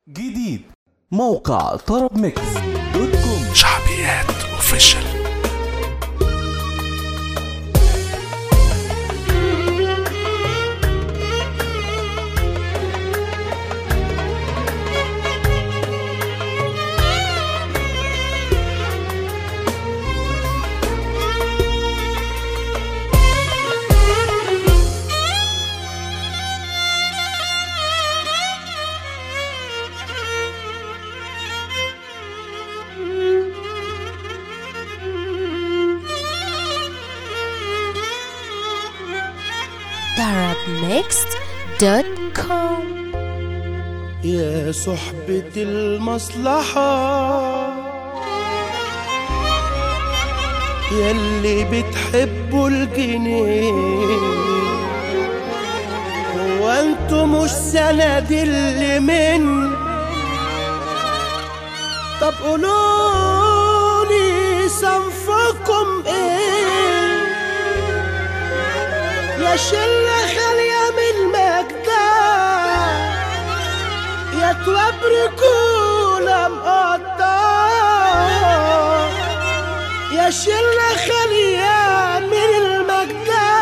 جديد موقع طرب ميكس دوت كوم شعبيات اوفيشال darabmixed.com يا صحبة المصلحة ياللي بتحبوا الجنيه هو انتوا مش سند اللي من طب قولولي صنفكم ايه يا شلة خالية من المجدة يا توبركوا مقطع يا شلة خالية من المجدة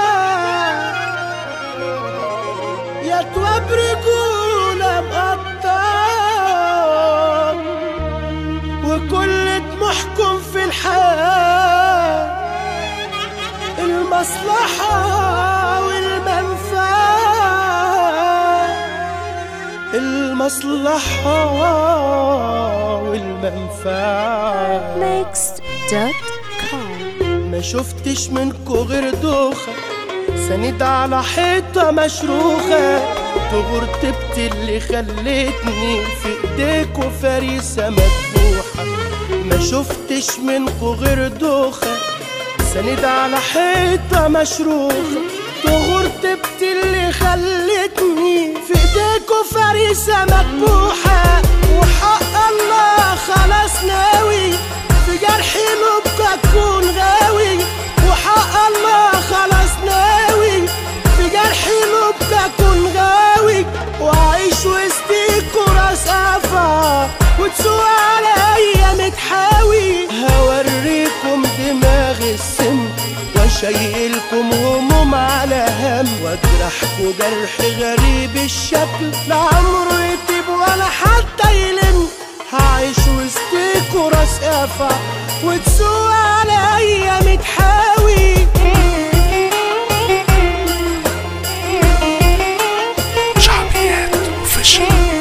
يا توبركوا مقطع وكل طموحكم في الحياة المصلحة والمنفعة المصلحة والمنفعة mixed.com ما شفتش منكو غير دوخة سند على حيطة مشروخة تغور تبت اللي خلتني في ايديكو فريسة مذبوحة ما شفتش منكو غير دوخة سند على حيطة مشروخة تغور تبت اللي خلتني في ايديكو فريسة مذبوحة وحق الله خلاص ناوي في جرح لبك اكون غاوي وحق الله خلاص ناوي في جرح لبك اكون غاوي واعيش وسطيكوا راس قفا وتسوق عليا متحاوي هوريكم دماغ السم واشيلكم هموم على هم واجرحكوا جرح غريب الشكل لا عمره يطيب ولا حتى يلم هعيش وسطيكوا راس قفا وتسوق عليا متحاوي شعبيات اوفيشال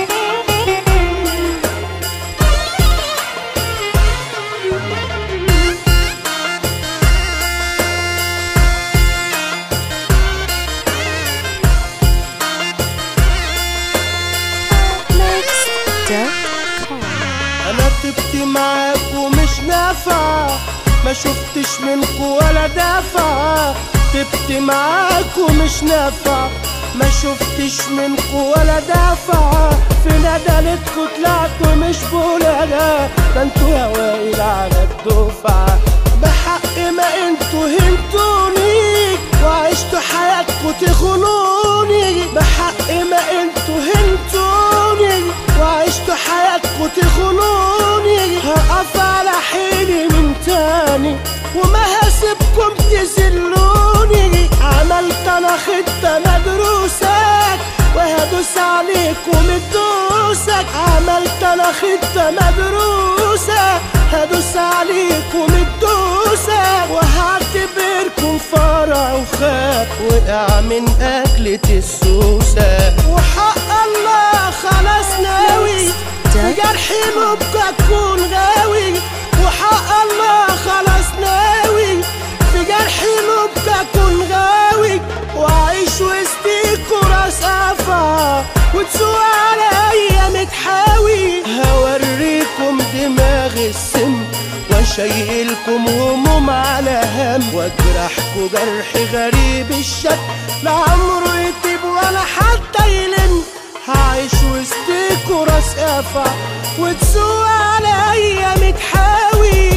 mixed.com انا طبت معاكوا مش نافع ما شفتش منكوا ولا دافع طبت معاكوا مش نافع ما شفتش منكوا ولا دافع في ندلتكوا طلعتوا مش بولالا ده انتوا هوايل على الدفعة بحق ما انتوا هنتوني وعشتوا حياتكوا تخونوني بحق ما انتوا هنتوني وعشتوا حياتكوا تخونوني هقف على حيلي من تاني وما هسيبكم تذلوني عملت انا خطة مدروسة وهدوس عليكم الدوسك عملت انا خطة مدروسة هدوس عليكم الدوسة وهعتبركم فرع وخاف وقع من أكلة السوسة وحق الله خلاص ناوي في جرح لبك أكون غاوي وحق الله خلاص ناوي في جرح لبك أكون غاوي وأعيش وسطيكوا راس قفا وتسوق عليا متحاوي هوريكم دماغ السم واشيلكم هموم على هم واجرحكوا جرح غريب الشكل لا عمره يطيب ولا حتى يلم هعيش وسطيكوا راس قفا وتسوق عليا متحاوي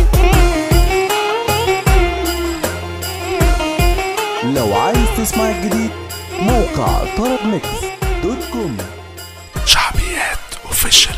لو عايز تسمع الجديد موقع طرب ميكس دوت كوم شعبيات اوفيشال